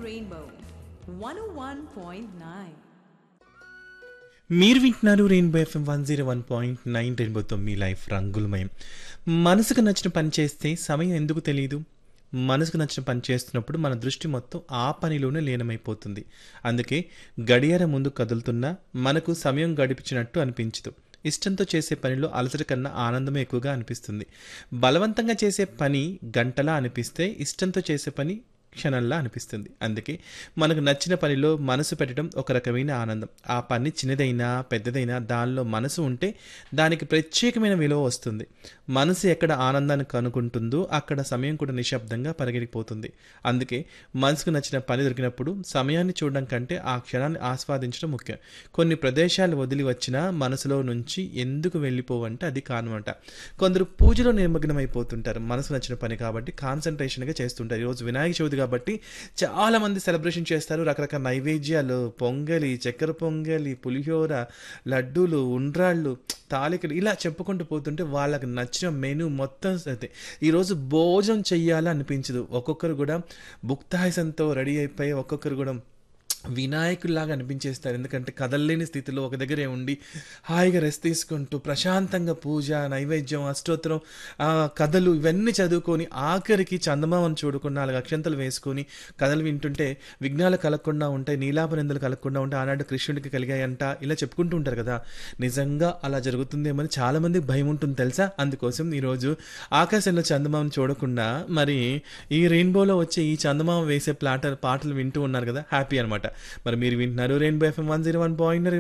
Rainbow 101.9. మీరు వింటున్నారు rainbow FM one zero one point nine రెయిన్బోతో మీ లైఫ్ రంగులమయం మనసుకు నచ్చిన పని చేస్తే సమయం ఎందుకు తెలియదు మనసుకు నచ్చిన పని చేస్తున్నప్పుడు మన దృష్టి మొత్తం ఆ పనిలోనే లీనమైపోతుంది అందుకే గడియార ముందు కదులుతున్నా మనకు సమయం గడిపించినట్టు అనిపించదు ఇష్టంతో చేసే పనిలో అలసట కన్నా ఆనందమే ఎక్కువగా అనిపిస్తుంది బలవంతంగా చేసే పని గంటలా అనిపిస్తే ఇష్టంతో చేసే పని క్షణంలా అనిపిస్తుంది అందుకే మనకు నచ్చిన పనిలో మనసు పెట్టడం ఒక రకమైన ఆనందం ఆ పని చిన్నదైనా పెద్దదైనా దానిలో మనసు ఉంటే దానికి ప్రత్యేకమైన విలువ వస్తుంది మనసు ఎక్కడ ఆనందాన్ని కనుకుంటుందో అక్కడ సమయం కూడా నిశ్శబ్దంగా పరిగెడిపోతుంది అందుకే మనసుకు నచ్చిన పని దొరికినప్పుడు సమయాన్ని చూడడం కంటే ఆ క్షణాన్ని ఆస్వాదించడం ముఖ్యం కొన్ని ప్రదేశాలు వదిలి వచ్చినా మనసులో నుంచి ఎందుకు వెళ్ళిపోవంటే అది కారణమంట కొందరు పూజలో నిమగ్నమైపోతుంటారు మనసు నచ్చిన పని కాబట్టి కాన్సన్ట్రేషన్గా చేస్తుంటారు ఈరోజు వినాయక చవితి కాబట్టి చాలా మంది సెలబ్రేషన్ చేస్తారు రకరకాల నైవేద్యాలు పొంగలి చక్కెర పొంగలి పులిహోర లడ్డూలు ఉండ్రాళ్ళు తాలికలు ఇలా చెప్పుకుంటూ పోతుంటే వాళ్ళకి నచ్చిన మెనూ మొత్తం అయితే ఈరోజు భోజనం చెయ్యాలని అనిపించదు ఒక్కొక్కరు కూడా బుక్తాయసంతో రెడీ అయిపోయి ఒక్కొక్కరు కూడా వినాయకుల్లాగా అనిపించేస్తారు ఎందుకంటే కదలలేని స్థితిలో ఒక దగ్గరే ఉండి హాయిగా రెస్ట్ తీసుకుంటూ ప్రశాంతంగా పూజ నైవేద్యం అష్టోత్తరం ఆ కథలు ఇవన్నీ చదువుకొని ఆఖరికి చందమామను చూడకుండా నాలుగు అక్షంతలు వేసుకొని కథలు వింటుంటే విఘ్నాలు కలగకుండా ఉంటాయి నీలాపనిందలు కలగకుండా ఉంటాయి ఆనాడు కృష్ణుడికి కలిగాయంట ఇలా చెప్పుకుంటూ ఉంటారు కదా నిజంగా అలా జరుగుతుందేమని చాలా మంది భయం ఉంటుంది తెలుసా అందుకోసం ఈరోజు ఆకాశంలో చందమామను చూడకుండా మరి ఈ రెయిన్బోలో వచ్చే ఈ చందమామ వేసే ప్లాట పాటలు వింటూ ఉన్నారు కదా హ్యాపీ అనమాట మరి మీరు వింటున్నారు rainbow FM one zero one point